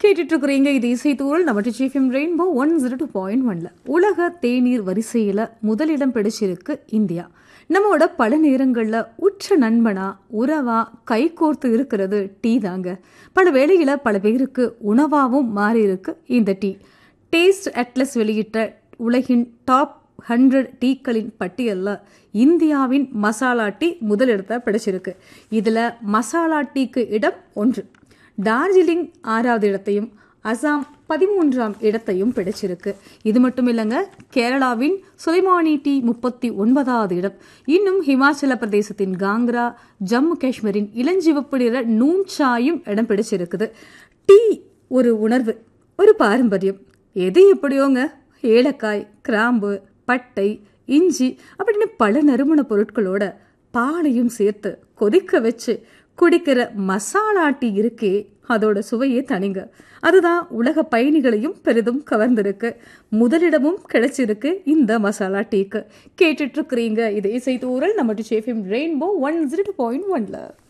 கேட்டுட்டு இருக்கிறீங்க இது இசைத்தூரல் நம்ம Trichy FM rainbow one zero two point ஒன்ல உலக தேநீர் வரிசையில் முதலிடம் பிடிச்சிருக்கு இந்தியா நம்மோட பல நேரங்களில் உற்ற நண்பனா உறவா கைகோர்த்து இருக்கிறது டீ தாங்க பல வேளையில் பல பேருக்கு உணவாகவும் மாறி இருக்கு இந்த டீ டேஸ்ட் அட்லஸ் வெளியிட்ட உலகின் டாப் ஹண்ட்ரட் டீக்களின் பட்டியலில் இந்தியாவின் மசாலா டீ முதலிடத்தை பிடிச்சிருக்கு இதில் மசாலா டீக்கு இடம் ஒன்று டார்ஜிலிங் ஆறாவது இடத்தையும் அசாம் பதிமூன்றாம் இடத்தையும் பிடிச்சிருக்கு இது மட்டும் இல்லைங்க கேரளாவின் சுலைமானி டீ முப்பத்தி ஒன்பதாவது இடம் இன்னும் ஹிமாச்சல பிரதேசத்தின் காங்க்ரா ஜம்மு காஷ்மீரின் இளஞ்சிவப்பு நிற நூன் சாயும் இடம் பிடிச்சிருக்குது டீ ஒரு உணர்வு ஒரு பாரம்பரியம் எது எப்படியோங்க ஏலக்காய் கிராம்பு பட்டை இஞ்சி அப்படின்னு பல நறுமண பொருட்களோட பாலையும் சேர்த்து கொதிக்க வச்சு குடிக்கிற மசாலா டீ இருக்கே அதோட சுவையே தனிங்க அதுதான் உலக பயணிகளையும் பெரிதும் கவர்ந்திருக்கு முதலிடமும் கிடைச்சிருக்கு இந்த மசாலா டீக்கு கேட்டுட்டு இருக்கிறீங்க இதே செய்தூரல் நம்ம சேஃபிம் ரெயின்போ ஒன் ஜீரோ பாயிண்ட் ஒன்ல